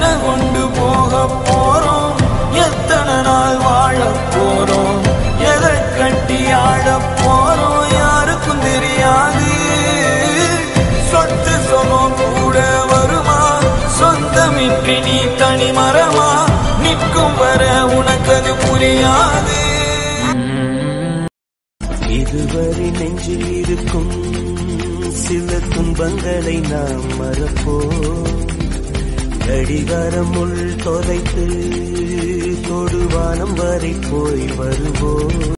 என்ன கொண்டு போக போறோம் எத்தனை நாள் வாழ போறோம் எதை கட்டி ஆட போறோம் யாருக்கும் தெரியாது சொத்து சொகம் கூட வருமா சொந்தமின்றி நீ தனி மரமா நிற்கும் வர உனக்கு அது புரியாது இதுவரை நெஞ்சில் இருக்கும் சில துன்பங்களை நாம் மறப்போம் கடிகாரம் உள் தொலைத்து தொடுவானம் வரை போய் வருவோம்